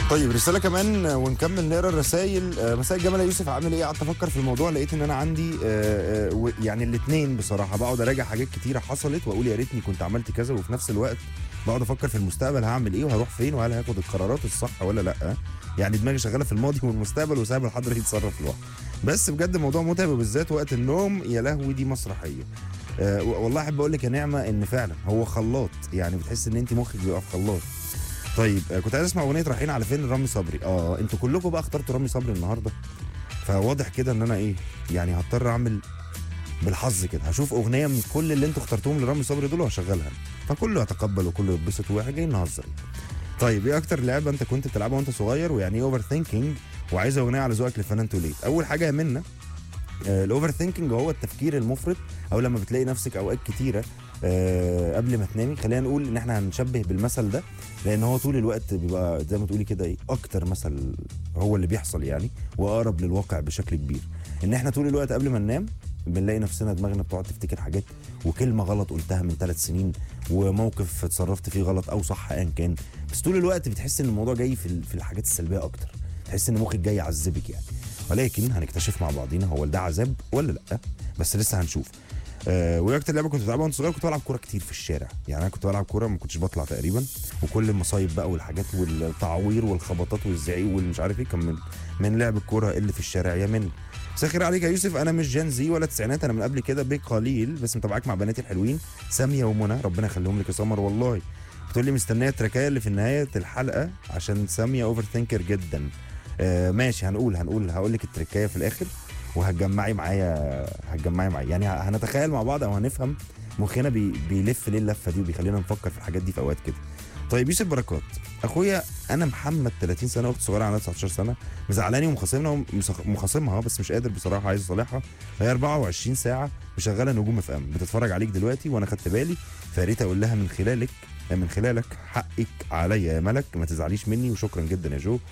طيب رساله كمان ونكمل نقرا الرسائل آه، مساء الجمال يا يوسف عامل ايه قعدت افكر في الموضوع لقيت ان انا عندي آه، آه، و- يعني الاثنين بصراحه بقعد اراجع حاجات كتيره حصلت واقول يا ريتني كنت عملت كذا وفي نفس الوقت بقعد افكر في المستقبل هعمل ايه وهروح فين وهل هاخد القرارات الصح ولا لا يعني دماغي شغاله في الماضي والمستقبل وسايب الحاضر يتصرف لوحده بس بجد الموضوع متعب وبالذات وقت النوم يا لهوي دي مسرحيه آه، والله احب اقول لك يا نعمه ان فعلا هو خلاط يعني بتحس ان انت مخك بيبقى في خلاط طيب آه، كنت عايز اسمع اغنيه رايحين على فين رامي صبري اه انتوا كلكم بقى اخترتوا رامي صبري النهارده فواضح كده ان انا ايه يعني هضطر اعمل بالحظ كده هشوف اغنيه من كل اللي انتوا اخترتوهم لرامي صبري دول وهشغلها فكله يتقبل وكله يتبسط واحنا جايين نهزر طيب ايه اكتر لعبه انت كنت بتلعبها وانت صغير ويعني ايه اوفر ثينكينج وعايز اغنيه على ذوقك للفنان توليد اول حاجه يا منى الاوفر ثينكينج هو التفكير المفرط او لما بتلاقي نفسك اوقات كتيره آه، قبل ما تنامي خلينا نقول ان احنا هنشبه بالمثل ده لان هو طول الوقت بيبقى زي ما تقولي كده ايه اكتر مثل هو اللي بيحصل يعني واقرب للواقع بشكل كبير ان احنا طول الوقت قبل ما ننام بنلاقي نفسنا دماغنا بتقعد تفتكر حاجات وكلمه غلط قلتها من ثلاث سنين وموقف اتصرفت فيه غلط او صح ايا كان بس طول الوقت بتحس ان الموضوع جاي في ال- في الحاجات السلبيه اكتر تحس ان مخك جاي يعذبك يعني ولكن هنكتشف مع بعضينا هو ده عذاب ولا لا بس لسه هنشوف آه وايه اكتر لعبه كنت بتلعبها وانت صغير كنت بلعب كوره كتير في الشارع يعني انا كنت بلعب كوره ما كنتش بطلع تقريبا وكل المصايب بقى والحاجات والتعوير والخبطات والزعيق والمش عارف ايه كان من من لعب الكوره اللي في الشارع يا من مساء الخير عليك يا يوسف انا مش جين زي ولا تسعينات انا من قبل كده بقليل بس متابعاك مع بناتي الحلوين ساميه ومنى ربنا يخليهم لك يا سمر والله بتقول لي مستنيه التركايه اللي في نهايه الحلقه عشان ساميه اوفر ثينكر جدا آه ماشي هنقول هنقول هقول لك التركايه في الاخر وهتجمعي معايا هتجمعي معايا يعني هنتخيل مع بعض او هنفهم مخنا بي بيلف ليه اللفه دي وبيخلينا نفكر في الحاجات دي في اوقات كده طيب يوسف بركات اخويا انا محمد 30 سنه اخت صغيره عندها 19 سنه مزعلاني ومخاصمنا ومسخ- مخاصمها بس مش قادر بصراحه عايز اصالحها هي 24 ساعه مشغله نجوم اف ام بتتفرج عليك دلوقتي وانا خدت بالي فيا ريت اقول لها من خلالك من خلالك حقك عليا يا ملك ما تزعليش مني وشكرا جدا يا جو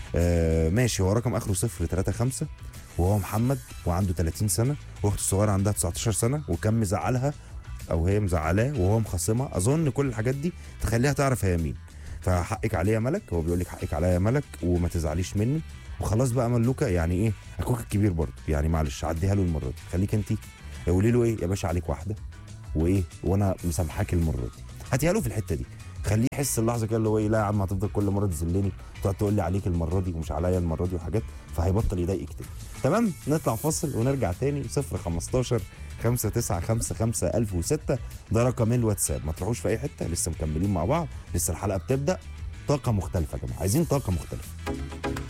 آه ماشي هو رقم اخره 035 وهو محمد وعنده 30 سنه واخته الصغيره عندها 19 سنه وكان مزعلها او هي مزعلاه وهو مخصمها اظن كل الحاجات دي تخليها تعرف هي مين فحقك عليا يا ملك هو بيقول لك حقك عليا يا ملك وما تزعليش مني وخلاص بقى ملوكه يعني ايه اخوك الكبير برضه يعني معلش عديها له المره دي خليك انت قولي له ايه يا باشا عليك واحده وايه وانا مسامحاك المره دي هاتيها له في الحته دي خليه يحس اللحظه كده اللي هو ايه لا يا عم هتفضل كل مره تذلني تقعد تقول لي عليك المره دي ومش عليا المره دي وحاجات فهيبطل يضايقك تاني تمام نطلع فاصل ونرجع تاني 0 15 5 9 5 5 1006 ده رقم الواتساب ما تروحوش في اي حته لسه مكملين مع بعض لسه الحلقه بتبدا طاقه مختلفه يا جماعه عايزين طاقه مختلفه